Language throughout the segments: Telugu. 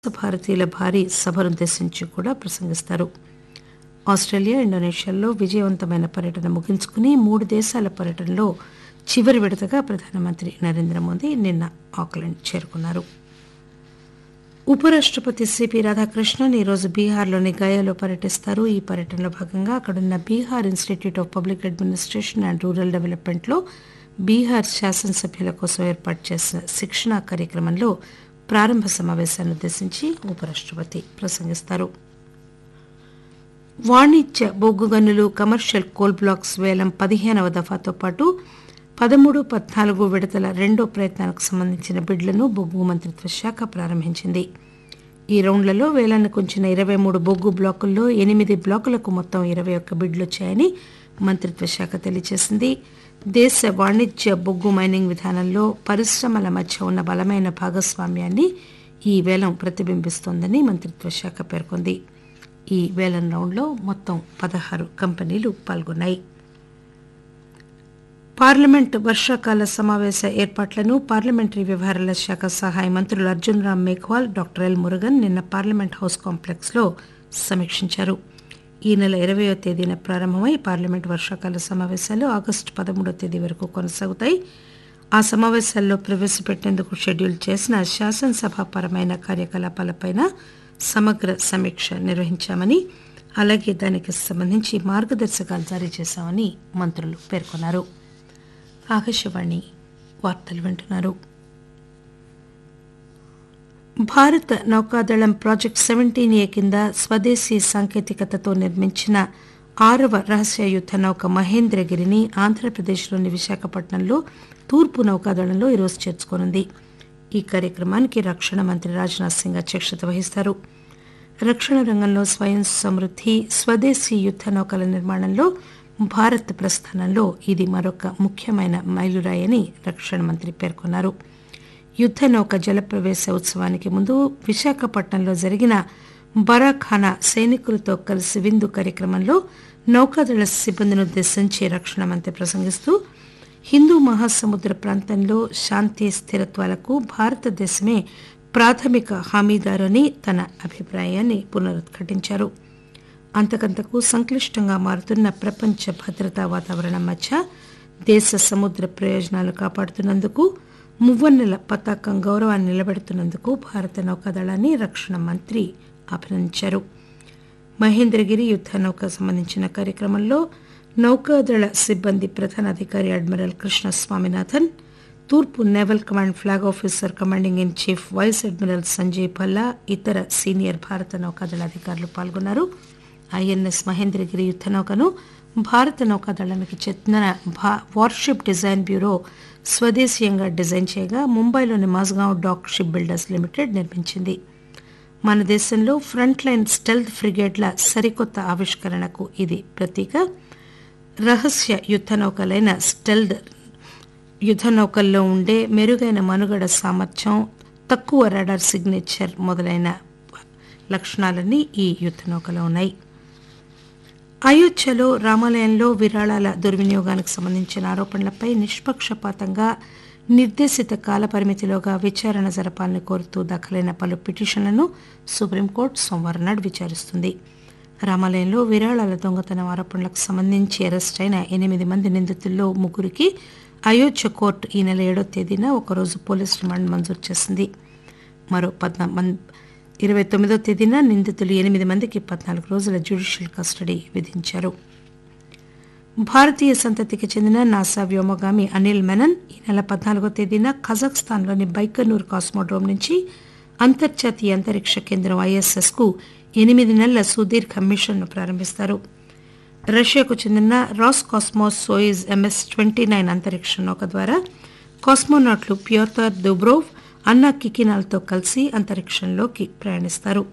భారతీయుల భారీ సభనుద్దేశించి కూడా ప్రసంగిస్తారు ఆస్ట్రేలియా ఇండోనేషియాల్లో విజయవంతమైన పర్యటన ముగించుకుని మూడు దేశాల పర్యటనలో చివరి విడతగా ప్రధానమంత్రి నరేంద్ర మోదీ నిన్న ఆక్లాండ్ చేరుకున్నారు ఉపరాష్టపతి సిపి రాధాకృష్ణన్ ఈరోజు బీహార్లోని గయాలో పర్యటిస్తారు ఈ పర్యటనలో భాగంగా అక్కడున్న Bihar institute of public administration and rural డెవలప్మెంట్లో బీహార్ శాసనసభ్యుల కోసం ఏర్పాటు చేసిన శిక్షణా కార్యక్రమంలో ప్రారంభ సమావేశాన్ని ఉద్దేశించి ఉపరాష్టపతి ప్రసంగిస్తారు వాణిజ్య బొగ్గు గనులు కమర్షియల్ కోల్ బ్లాక్స్ వేలం పదిహేనవ దఫాతో పాటు పదమూడు పద్నాలుగు విడతల రెండో ప్రయత్నానికి సంబంధించిన బిడ్లను బొగ్గు మంత్రిత్వ శాఖ ప్రారంభించింది ఈ రౌండ్లలో వేలానికి ఉంచిన ఇరవై మూడు బొగ్గు బ్లాకుల్లో ఎనిమిది బ్లాకులకు మొత్తం ఇరవై ఒక్క బిడ్లు వచ్చాయని మంత్రిత్వ శాఖ తెలియజేసింది దేశ వాణిజ్య బొగ్గు మైనింగ్ విధానంలో పరిశ్రమల మధ్య ఉన్న బలమైన భాగస్వామ్యాన్ని ఈ వేలం ప్రతిబింబిస్తోందని మంత్రిత్వ శాఖ పేర్కొంది ఈ వేలం రౌండ్లో మొత్తం పదహారు కంపెనీలు పాల్గొన్నాయి పార్లమెంట్ వర్షాకాల సమావేశ ఏర్పాట్లను పార్లమెంటరీ వ్యవహారాల శాఖ సహాయ మంత్రులు అర్జున్ రామ్ మేఘ్వాల్ డాక్టర్ ఎల్ మురుగన్ నిన్న పార్లమెంట్ హౌస్ కాంప్లెక్స్ లో సమీక్షించారు ఈ నెల ఇరవయో తేదీన ప్రారంభమై పార్లమెంట్ వర్షాకాల సమావేశాలు ఆగస్టు పదమూడో తేదీ వరకు కొనసాగుతాయి ఆ సమావేశాల్లో ప్రవేశపెట్టేందుకు షెడ్యూల్ చేసిన శాసనసభాపరమైన కార్యకలాపాలపై సమగ్ర సమీక్ష నిర్వహించామని అలాగే దానికి సంబంధించి మార్గదర్శకాలు జారీ చేశామని మంత్రులు పేర్కొన్నారు ఆకాశవాణి వార్తలు వింటున్నారు భారత నౌకాదళం ప్రాజెక్ట్ సెవెంటీన్ ఏ కింద స్వదేశీ సాంకేతికతతో నిర్మించిన ఆరవ రహస్య యుద్ద నౌక మహేంద్రగిరిని ఆంధ్రప్రదేశ్లోని విశాఖపట్నంలో తూర్పు నౌకాదళంలో ఈరోజు చేర్చుకోనుంది ఈ కార్యక్రమానికి రక్షణ మంత్రి రాజ్నాథ్ సింగ్ అధ్యక్షత వహిస్తారు రక్షణ రంగంలో స్వయం సమృద్ది స్వదేశీ యుద్ద నౌకల నిర్మాణంలో భారత్ ప్రస్థానంలో ఇది మరొక ముఖ్యమైన మైలురాయని రక్షణ మంత్రి పేర్కొన్నారు యుద్ద నౌక జలప్రవేశ ఉత్సవానికి ముందు విశాఖపట్నంలో జరిగిన బరాఖానా సైనికులతో కలిసి విందు కార్యక్రమంలో నౌకాదళ సిబ్బందిని ఉద్దేశించి రక్షణ మంత్రి ప్రసంగిస్తూ హిందూ మహాసముద్ర ప్రాంతంలో శాంతి స్థిరత్వాలకు భారతదేశమే ప్రాథమిక హామీదారు అని తన అభిప్రాయాన్ని పునరుద్ఘాటించారు అంతకంతకు సంక్లిష్టంగా మారుతున్న ప్రపంచ భద్రతా వాతావరణం మధ్య దేశ సముద్ర ప్రయోజనాలు కాపాడుతున్నందుకు మువ్వన్నెల పతాకం గౌరవాన్ని నిలబెడుతున్నందుకు భారత నౌకాదళాన్ని రక్షణ మంత్రి అభినందించారు మహేంద్రగిరి యుద్ద నౌక సంబంధించిన కార్యక్రమంలో నౌకాదళ సిబ్బంది ప్రధాన అధికారి అడ్మిరల్ కృష్ణ స్వామినాథన్ తూర్పు naval command flag officer commanding in chief vice admiral Sanjay Bhalla ఇతర సీనియర్ భారత నౌకాదళ అధికారులు పాల్గొన్నారు ఐఎన్ఎస్ మహేంద్రగిరి యుద్ద నౌకను భారత నౌకాదళానికి చెందిన వార్షిప్ డిజైన్ బ్యూరో స్వదేశీయంగా డిజైన్ చేయగా ముంబైలోని Mazagon dock shipbuilders limited నిర్మించింది మన దేశంలో ఫ్రంట్ లైన్ స్టెల్త్ ఫ్రిగేట్ల సరికొత్త ఆవిష్కరణకు ఇది ప్రతీక రహస్య యుద్ద నౌకలైన స్టెల్త్ యుద్ద నౌకల్లో ఉండే మెరుగైన మనుగడ సామర్థ్యం తక్కువ రాడార్ సిగ్నేచర్ మొదలైన లక్షణాలన్నీ ఈ యుద్ద నౌకలో ఉన్నాయి అయోధ్యలో రామాలయంలో విరాళాల దుర్వినియోగానికి సంబంధించిన ఆరోపణలపై నిష్పక్షపాతంగా నిర్దేశిత కాలపరిమితిలోగా విచారణ జరపాలని కోరుతూ దాఖలైన పలు పిటిషన్లను సుప్రీంకోర్టు సోమవారం నాడు విచారిస్తుంది రామాలయంలో విరాళాల దొంగతనం ఆరోపణలకు సంబంధించి అరెస్ట్ అయిన ఎనిమిది మంది నిందితుల్లో ముగ్గురికి అయోధ్య కోర్టు ఈ నెల ఏడో తేదీన ఒకరోజు పోలీస్ రిమాండ్ మంజూరు చేసింది మరో పద్నాలుగు ఇరవై తొమ్మిదో తేదీన నిందితులు ఎనిమిది మందికి పద్నాలుగు రోజుల జ్యుడిషియల్ కస్టడీ విధించారు భారతీయ సంతతికి చెందిన నాసా వ్యోమగామి అనిల్ మెనన్ ఈ నెల పద్నాలుగో తేదీన కజాఖ్స్తాన్లోని బైకనూర్ కాస్మోడ్రోమ్ నుంచి అంతర్జాతీయ అంతరిక్ష కేంద్రం ఐఎస్ఎస్ కు ఎనిమిది నెలల సుదీర్ఘ మిషన్ను ప్రారంభిస్తారు రష్యాకు చెందిన Roscosmos Soyuz MS twenty nine అంతరిక్ష నౌక ద్వారా కాస్మోనాట్లు ప్యోతర్ దుబ్రోవ్ అన్నా కికినాల్తో కలిసి అంతరిక్షంలోకి ప్రయాణిస్తారు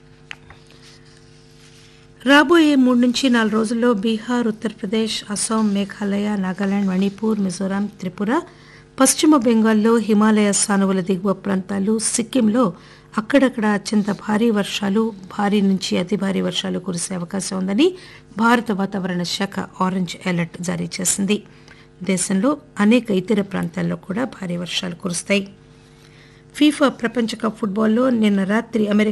రాబోయే మూడు నుంచి నాలుగు రోజుల్లో బీహార్ ఉత్తరప్రదేశ్ అస్సాం మేఘాలయ నాగాలాండ్ మణిపూర్ మిజోరాం త్రిపుర పశ్చిమ బెంగాల్లో హిమాలయ సానువుల దిగువ ప్రాంతాలు సిక్కింలో అక్కడక్కడ అత్యంత భారీ వర్షాలు భారీ నుంచి అతి భారీ వర్షాలు కురిసే అవకాశం ఉందని భారత వాతావరణ శాఖ ఆరెంజ్ అలర్ట్ జారీ చేసింది దేశంలో అనేక ఇతర ప్రాంతాల్లో కూడా భారీ వర్షాలు కురుస్తాయి ఫీఫా ప్రపంచ కప్ ఫుట్బాల్లో నిన్న రాత్రి అమెరికా